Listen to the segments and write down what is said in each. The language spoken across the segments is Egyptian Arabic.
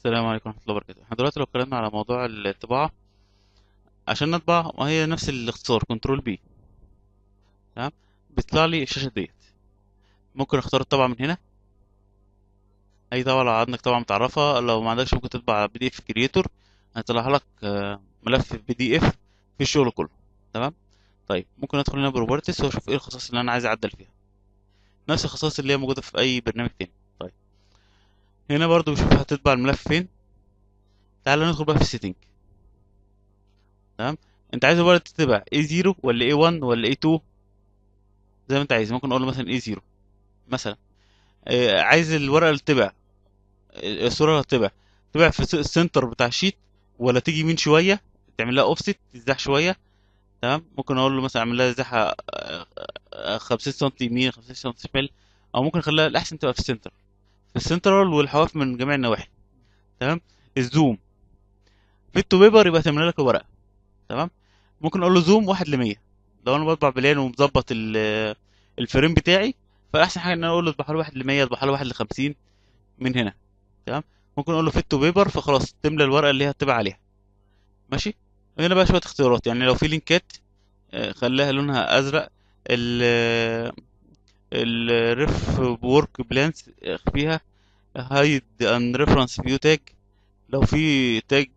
السلام عليكم ورحمة الله وبركاته احنا دلوقتي لو اتكلمنا على موضوع الطباعة عشان نطبع ما هي نفس الاختصار كنترول بي تمام بيطلع لي الشاشة ديت ممكن اختار الطبعة من هنا اي طبعة لو عندك طبعة متعرفة لو ما عندكش ممكن تطبع بي دي اف كريتور هيطلع لك آه، ملف بي دي اف في الشغل كله تمام طيب ممكن ادخل هنا بروبرتيز واشوف ايه الخصائص اللي انا عايز اعدل فيها نفس الخصائص اللي هي موجودة في اي برنامج تاني طيب هنا برضو بشوف هتطبع الملف فين تعال ندخل بقى في السيتنج تمام انت عايز الورقه تتبع A0 ولا A1 ولا A2 زي ما انت عايز ممكن اقول له مثلا A0 مثلا آه، عايز الورقه اللي تتبع آه، الصوره اللي تتبع تتبع في الس- السنتر بتاع الشيت ولا تيجي يمين شويه تعمل لها اوفست تزاح شويه تمام ممكن اقول له مثلا اعمل لها زاحه آه، آه، 50 سم يمين 50 سم شمال او ممكن اخليها الاحسن تبقى في السنتر في السنترال والحواف من جميع النواحي تمام الزوم فيت تو بيبر يبقى تملى لك الورقه تمام ممكن اقول له زوم واحد لمية لو انا بطبع بلان ومظبط ال- الفريم بتاعي فاحسن حاجه ان انا اقول له اطبعها له واحد لمية اطبعها له واحد لخمسين من هنا تمام ممكن اقول له فيت تو بيبر فخلاص تملى الورقه اللي هي هتبقى عليها ماشي هنا بقى شويه اختيارات يعني لو في لينكات آه، خليها لونها ازرق ال الريف وورك بلانس اخفيها هايد ان ريفرنس فيو تاج لو في تاج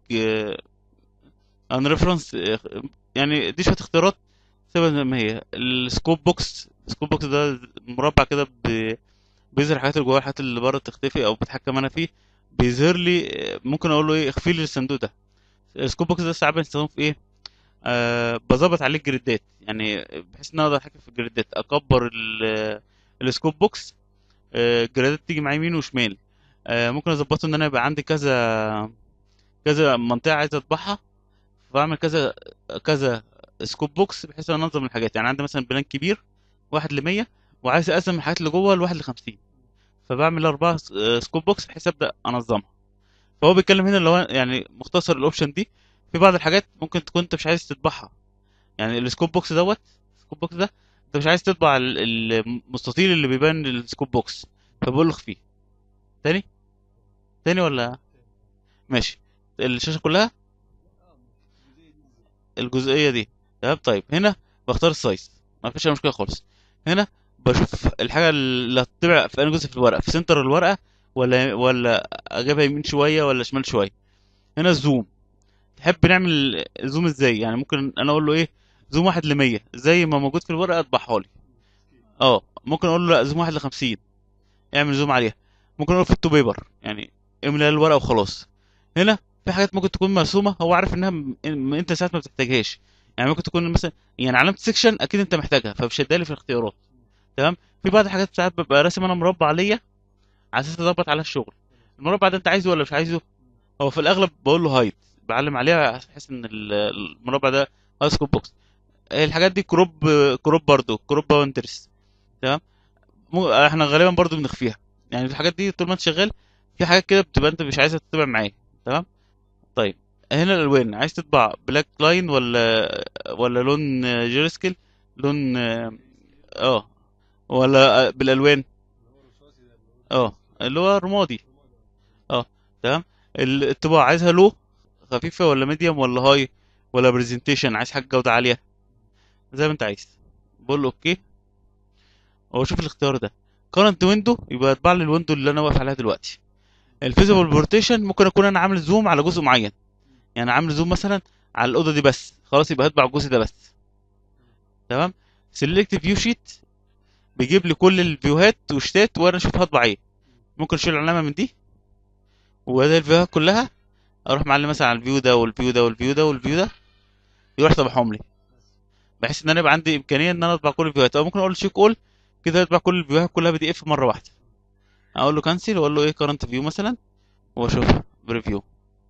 ان ريفرنس يعني دي شويه اختيارات سيبها زي ما هي السكوب بوكس السكوب بوكس ده مربع كده ب- بيظهر الحاجات اللي جوه الحاجات اللي بره تختفي او بتحكم انا فيه بيظهر لي ممكن اقول له ايه اخفي لي الصندوق ده السكوب بوكس ده ساعات بنستخدمه في ايه آه بظبط عليه الجريدات يعني بحيث ان انا اقدر اتحكم في الجريدات اكبر ال- السكوب بوكس آه، الجريدات تيجي معايا يمين وشمال آه ممكن اظبطه ان انا يبقى عندي كذا كذا منطقه عايز اطبعها فاعمل كذا كذا سكوب بوكس بحيث ان انظم الحاجات يعني عندي مثلا بلان كبير واحد لمية وعايز اقسم الحاجات اللي جوه لواحد لخمسين فبعمل اربعة س- آه، سكوب بوكس بحيث ابدا انظمها فهو بيتكلم هنا اللي هو يعني مختصر الاوبشن دي في بعض الحاجات ممكن تكون انت مش عايز تطبعها يعني السكوب بوكس دوت السكوب بوكس ده انت مش عايز تطبع ال- المستطيل اللي بيبان السكوب بوكس فبقول له اخفيه تاني تاني ولا ماشي الشاشه كلها الجزئيه دي تمام طيب هنا بختار السايز ما فيش أي مشكله خالص هنا بشوف الحاجه اللي هتتبع في انهي جزء في الورقه في سنتر الورقه ولا ولا اجيبها يمين شويه ولا شمال شويه هنا الزوم تحب نعمل زوم ازاي يعني ممكن انا اقول له ايه زوم واحد لمية زي ما موجود في الورقه اطبعها لي اه ممكن اقول له لا زوم واحد لخمسين اعمل زوم عليها ممكن اقول فيت تو بيبر يعني املى الورقه وخلاص هنا في حاجات ممكن تكون مرسومه هو عارف انها م... م- انت ساعات ما بتحتاجهاش يعني ممكن تكون مثلا يعني علامه سيكشن اكيد انت محتاجها فمش هتدالي في الاختيارات تمام في بعض الحاجات ساعات ببقى راسم انا مربع ليا على اساس اظبط على الشغل المربع ده انت عايزه ولا مش عايزه هو في الاغلب بقول له هايد بعلم عليها بحيث ان ال- المربع ده هاي سكوب بوكس الحاجات دي كروب كروب برضو كروب باوندرز تمام مو احنا غالبا برضو بنخفيها يعني الحاجات دي طول ما انت شغال في حاجات كده بتبقى انت مش عايزها تتبع معايا تمام طيب هنا الالوان عايز تطبع بلاك لاين ولا ولا لون جيرسكل لون اه ولا بالالوان اه اللي هو رمادي اه تمام ال- الطباعة عايزها لو خفيفة ولا ميديوم ولا هاي ولا برزنتيشن عايز حاجة جودة عالية زي ما انت عايز بقول له اوكي هو شوف الاختيار ده كارنت ويندو يبقى يطبع لي الويندو اللي انا واقف عليها دلوقتي الفيزيبل بورتيشن ممكن اكون انا عامل زوم على جزء معين يعني عامل زوم مثلا على الاوضه دي بس خلاص يبقى هطبع الجزء ده بس تمام سيلكت فيو شيت بيجيب لي كل الفيوهات وشتات وانا اشوف هطبع ايه ممكن اشيل العلامه من دي وده الفيوهات كلها اروح معلم مثلا على الفيو ده والفيو ده والفيو ده والفيو ده يروح طبعهم لي بحيث ان انا يبقى عندي امكانيه ان انا اطبع كل الفيوهات او ممكن اقول له شيك اول كده يطبع كل الفيوهات كلها بي دي اف مره واحده اقول له كانسل واقول له ايه كارنت فيو مثلا واشوف بريفيو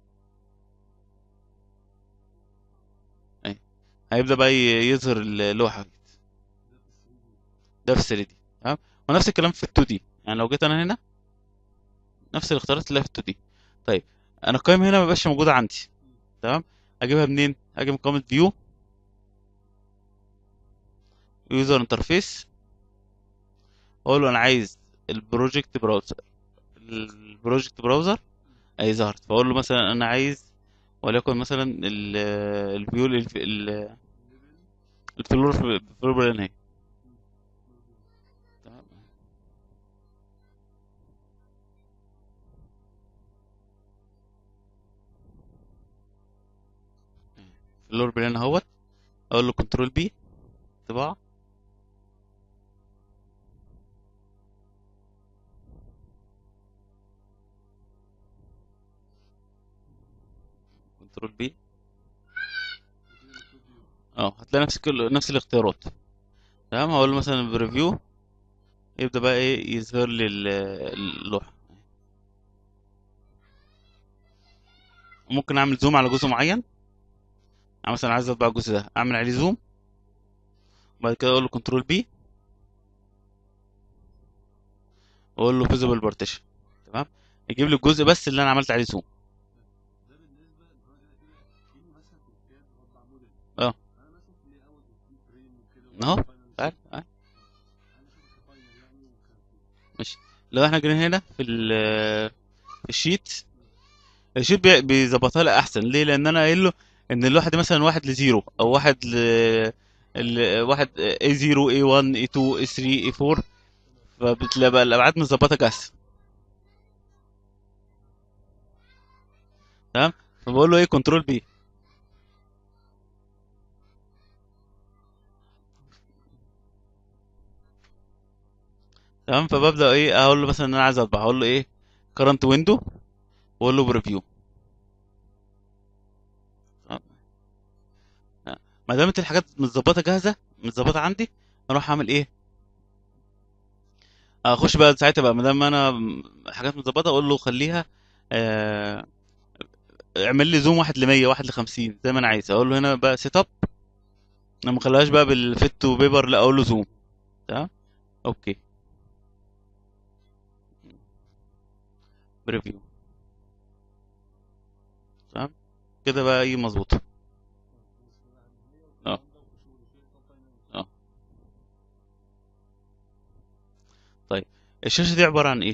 اهي هيبدا بقى ي- يظهر اللوحه ده في 3 دي تمام ونفس الكلام في ال 2 دي يعني لو جيت انا هنا نفس الاختيارات اللي هي في ال 2 دي طيب انا القائمه هنا ما بقاش موجوده عندي تمام اجيبها منين اجي من قائمه فيو يوزر انترفيس اقول له انا عايز البروجكت براوزر البروجكت براوزر اي ظهرت فاقول له مثلا انا عايز وليكن مثلا ال الفيو الف- ال- الفلور الفلور بلان اهي تمام الفلور بلان اهوت اقول له كنترول بي طباعة كنترول بي اه هتلاقي نفس كل نفس الاختيارات تمام هقول له مثلا بريفيو يبدأ بقى ايه يظهر لي ال- اللوحة ممكن اعمل زوم على جزء معين انا مثلا عايز اطبع الجزء ده اعمل عليه زوم وبعد كده اقول له كنترول بي واقول له فيزيبل بارتيشن تمام يجيب لي الجزء بس اللي انا عملت عليه زوم ده بالنسبه اللي هو ده كده كأنه مثلا في الكاد بطبع موديل اه انا مثلا في لي اوت وفي فريم وكده اهو وفي فاينل تعال شيت تعال. انا شايفه كفاينل يعني وكان ماشي لو احنا جينا هنا في ال- في الشيت الشيت بي- بيظبطها لي احسن ليه لان انا قايل له ان اللوحه دي مثلا واحد لزيرو او واحد ل ال... واحد A0 A1 A2 A3 A4 فبتلاقي بقى الابعاد متظبطه جاهزه تمام فبقول له ايه كنترول بي تمام فببدا ايه اقول له مثلا ان انا عايز اطبع اقول له ايه كرنت ويندو واقول له بريفيو ما دامت الحاجات متظبطه جاهزه متظبطه عندي اروح اعمل ايه اخش بقى ساعتها بقى ما دام انا م- حاجات متظبطه اقول له خليها آه، اعمل لي زوم واحد ل 100 واحد ل 50 زي ما انا عايز اقول له هنا بقى سيت اب انا ما اخليهاش بقى بالفيت تو بيبر لا اقول له زوم تمام اوكي بريفيو تمام كده بقى ايه مظبوط اه اه طيب الشاشه دي عباره عن ايه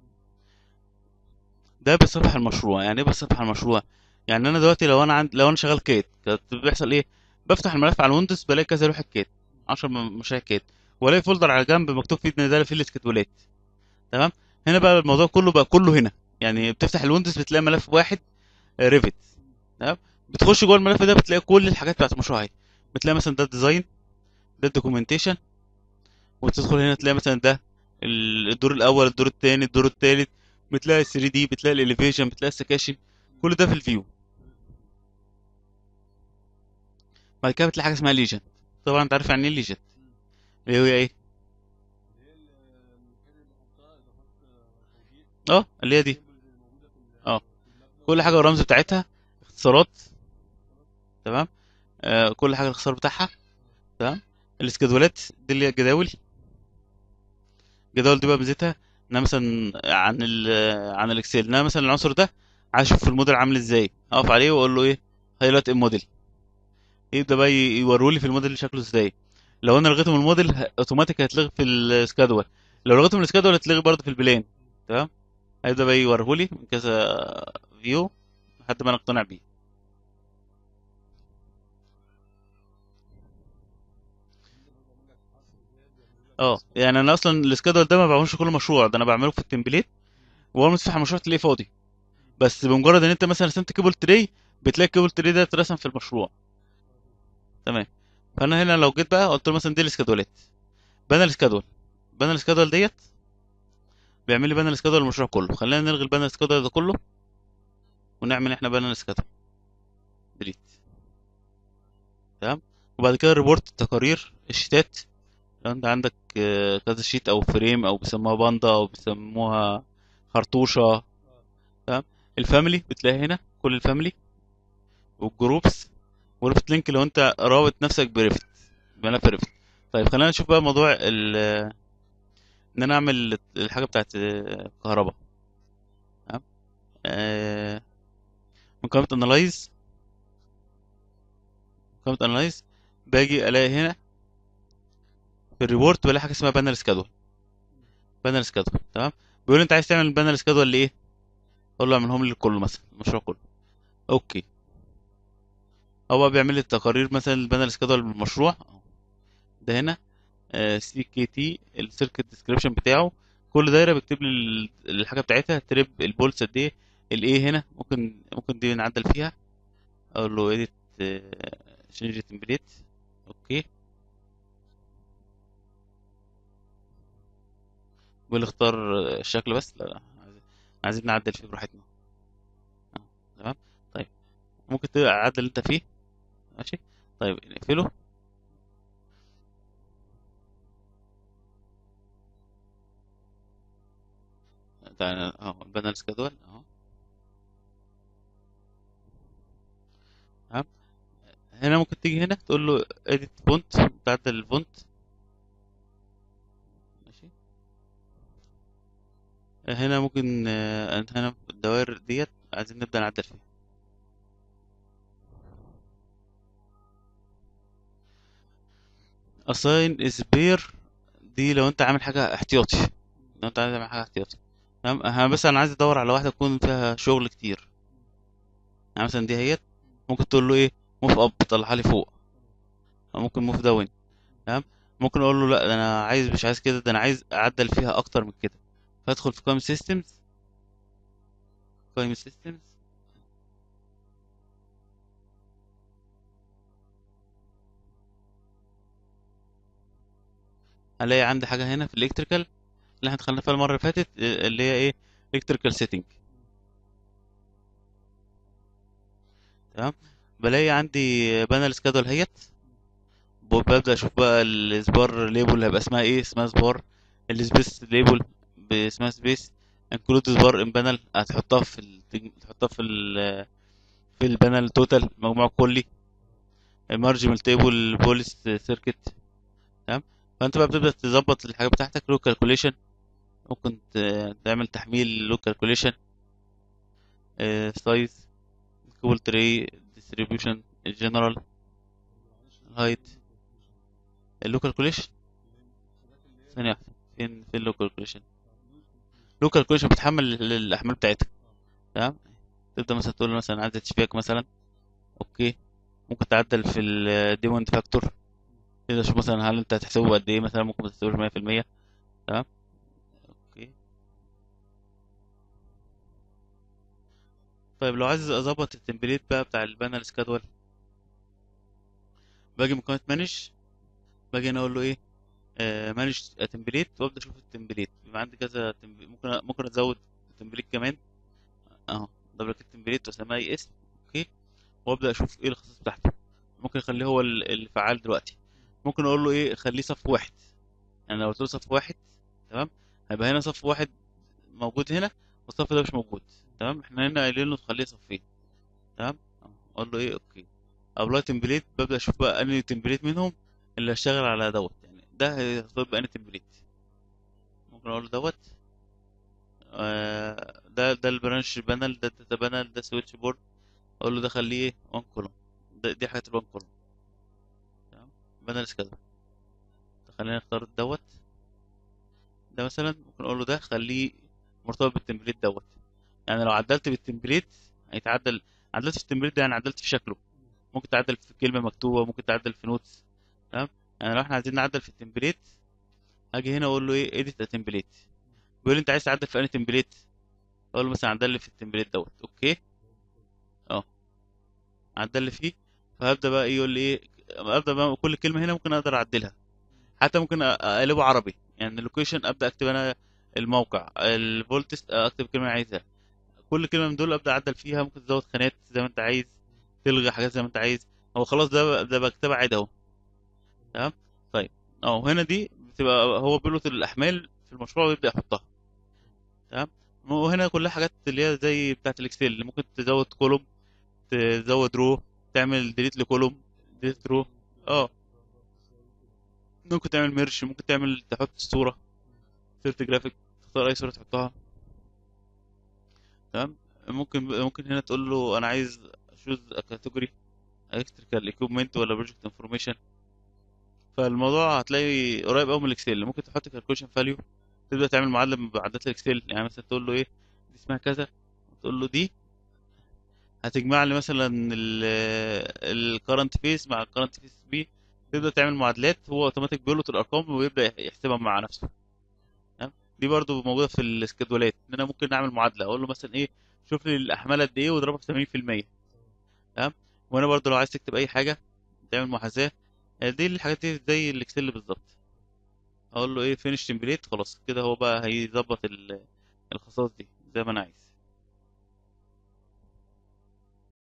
ده بيصفح المشروع يعني ايه بيصفح المشروع يعني انا دلوقتي لو انا عند لو انا شغال كيت كانت بيحصل ايه بفتح الملف على الويندوز بلاقي كذا لوحه كيت 10 م- مشاريع كيت والاقي فولدر على جنب مكتوب فيه ان ده فيه الاسكتولات تمام هنا بقى الموضوع كله بقى كله هنا يعني بتفتح الويندوز بتلاقي ملف واحد ريفت تمام بتخش جوه الملف ده بتلاقي كل الحاجات بتاعت المشروع اهي بتلاقي مثلا ده الديزاين ده الدوكيومنتيشن وتدخل هنا تلاقي مثلا ده ال- الدور الاول الدور الثاني الدور الثالث بتلاقي 3 دي بتلاقي الاليفيشن بتلاقي السكاشن كل ده في الفيو بعد كده بتلاقي حاجه اسمها ليجن طبعا انت عارف يعني ايه ليجن اللي هي ايه اللي هي ال- المكان اللي بحطها اضافات توجيه اه اللي هي دي السيمبلز اللي موجوده في ال- اه في المبنى كل حاجه والرمز بتاعتها اختصارات تمام آه كل حاجه الاختصار بتاعها تمام الاسكادولات دي اللي هي الجداول الجداول دي بقى ميزتها انها مثلا عن ال عن الاكسل انها مثلا العنصر ده عايز اشوف الموديل عامل ازاي اقف عليه واقول له ايه هايلايت الموديل يبدا بقى يورولي في الموديل شكله ازاي لو انا لغيته من الموديل ه- اوتوماتيك هيتلغي في السكادول لو لغيته من السكادول هيتلغي برضه في البلان تمام هيبدا بقى يوريهولي من كذا فيو لحد ما انا اقتنع بيه اه يعني انا اصلا السكادول ده ما بعملوش كل مشروع ده انا بعمله في التمبليت واول ما تفتح المشروع تلاقيه فاضي بس بمجرد ان انت مثلا رسمت كيبل تري بتلاقي الكيبل تري ده اترسم في المشروع تمام فانا هنا لو جيت بقى قلت له مثلا دي السكادولات بنى السكادول بنى السكادول ديت بيعمل لي بنى السكادول المشروع كله خلينا نلغي البنى السكادول ده كله ونعمل احنا بنى السكادول ديليت تمام وبعد كده ريبورت التقارير الشيتات لو انت عندك آه، كذا شيت او فريم او بيسموها باندا او بيسموها خرطوشة تمام الفاميلي بتلاقي هنا كل الفاميلي والجروبس وريفت لينك لو انت رابط نفسك بريفت بملف ريفت طيب خلينا نشوف بقى موضوع ال ان انا اعمل الحاجه بتاعت الكهرباء تمام آه، مقامة انالايز مقامة انالايز باجي الاقي هنا في الريبورت بلاقي حاجه اسمها بانر سكادول بانر سكادول تمام بيقول لي انت عايز تعمل بانر سكادول لايه اقول له اعملهم لي كله مثلا المشروع كله اوكي هو بقى بيعمل لي التقارير مثلا البانل سكادول بالمشروع أهو. ده هنا سي كي تي السيركت ديسكريبشن بتاعه كل دايره بيكتب لي ال- الحاجه بتاعتها تريب البولس قد ايه الايه هنا ممكن ممكن دي نعدل فيها اقول له اديت شينج تمبليت اوكي بيقول لي اختار الشكل بس لا لا عايزين عايزين نعدل فيه براحتنا أهو، تمام طيب ممكن تعدل اللي انت فيه ماشي طيب نقفله تعالى اهو البانل سكادول اهو تمام هنا ممكن تيجي هنا تقول له edit font تعدل الفونت ماشي هنا ممكن آه، هنا الدوائر ديت عايزين نبدأ نعدل فيها assign spare دي لو انت عامل حاجة احتياطي لو انت عايز تعمل حاجة احتياطي تمام انا بس انا عايز ادور على واحدة تكون فيها شغل كتير يعني مثلا دي هيت ممكن تقول له ايه موف اب طلعها لي فوق او ممكن موف داون تمام ممكن اقول له لا ده انا عايز مش عايز كده ده انا عايز اعدل فيها اكتر من كده فادخل في قائمة سيستمز قائمة سيستمز هلاقي عندي حاجة هنا في الالكتريكال اللي احنا دخلنا فيها المرة اللي فاتت اه، اللي هي ايه الكتريكال سيتنج تمام بلاقي عندي بانل سكادول هيت ببدأ اشوف بقى السبار ليبل هيبقى اسمها ايه اسمها سبار السبيس ليبل اسمها سبيس انكلود سبار ان بانل هتحطها في ال... تحطها في ال... في البانل توتال مجموع كلي المارجمنت تيبل بوليس سيركت تمام فانت بقى بتبدأ تظبط الحاجة بتاعتك لو كالكوليشن ممكن ت- تعمل تحميل لو كالكوليشن سايز كول تري ديستريبيوشن الجنرال هايت اللو كالكوليشن ثانية واحدة فين فين اللو كالكوليشن لو كالكوليشن بتحمل ال- الاحمال بتاعتها تمام تبدأ مثلا تقول له مثلا عايز اتشفاك مثلا اوكي ممكن تعدل في الديموند فاكتور تقدر تشوف مثلا هل انت هتحسبه قد ايه مثلا ممكن ما تحسبوش 100% تمام اوكي طيب لو عايز اظبط التمبليت بقى بتاع البانل سكادول باجي من قائمة مانج باجي هنا اقول له ايه مانج تمبليت وابدا اشوف التمبليت بيبقى عندي كذا تمبليت ممكن ممكن ازود تمبليت كمان اهو دبل كليك تمبليت واسميه اي اسم اوكي وابدا اشوف ايه الخصائص بتاعته ممكن اخليه هو ال- الفعال دلوقتي ممكن اقول له ايه خليه صف واحد يعني لو قلت له صف واحد تمام هيبقى هنا صف واحد موجود هنا والصف ده مش موجود تمام احنا هنا قايلين له تخليه صفين تمام أهو. اقول له ايه اوكي ابلاي تمبليت ببدا اشوف بقى انهي تمبليت منهم اللي هشتغل على دوت يعني ده هيبقى انهي تمبليت ممكن اقول له دوت آه، ده ده البرانش بانل ده الداتا بانل ده سويتش بورد اقول له ده خليه ايه 1 كولوم ده دي حاجه ال 1 كولوم تمام بانل كده خلينا نختار دوت ده مثلا ممكن اقول له ده خليه مرتبط بالتمبليت دوت يعني لو عدلت بالتمبليت هيتعدل عدلت في التمبليت ده يعني عدلت في شكله ممكن تعدل في كلمه مكتوبه ممكن تعدل في نوتس تمام يعني لو احنا عايزين نعدل في التمبليت هاجي هنا اقول له ايه اديت تمبليت بيقول لي انت عايز تعدل في انهي تمبليت اقول له مثلا عدل لي في التمبليت دوت اوكي اه عدل لي فيه فهبدا بقى يقول لي ايه ابدا بقى كل كلمه هنا ممكن اقدر اعدلها حتى ممكن أ- اقلبه عربي يعني اللوكيشن ابدا اكتب انا الموقع الفولتس اكتب الكلمه اللي عايزها كل كلمه من دول ابدا اعدل فيها ممكن تزود خانات زي ما انت عايز تلغي حاجات زي ما انت عايز هو خلاص ده ده بكتبها عادي اهو تمام طيب اهو هنا دي بتبقى هو بيلوت الاحمال في المشروع ويبدا يحطها تمام وهنا كلها حاجات اللي هي زي بتاعه الاكسل اللي ممكن تزود كولوم تزود رو تعمل ديليت لكولوم ديليت رو اه ممكن تعمل ميرش ممكن تعمل تحط الصوره صورة جرافيك تختار اي صورة تحطها تمام ممكن ممكن هنا تقول له انا عايز اشوز كاتيجوري الكتريكال ايكويبمنت ولا بروجكت انفورميشن فالموضوع هتلاقي قريب قوي من الاكسل ممكن تحط كالكوليشن فاليو تبدا تعمل معادله من معادلات الاكسل يعني مثلا تقول له ايه دي اسمها كذا تقول له دي هتجمع لي مثلا الكرنت فيس مع الكرنت فيس بي تبدا تعمل معادلات هو اوتوماتيك بيلقط الارقام ويبدا يحسبها مع نفسه تمام دي برضو موجوده في السكيدولات ان انا ممكن اعمل معادله اقول له مثلا ايه شوف لي الاحمال قد ايه واضربها في 80% تمام وانا برضو لو عايز تكتب اي حاجه تعمل محاذاه دي الحاجات دي زي الاكسل بالظبط اقول له ايه فينش تمبليت خلاص كده هو بقى هيظبط ال- الخصائص دي زي ما انا عايز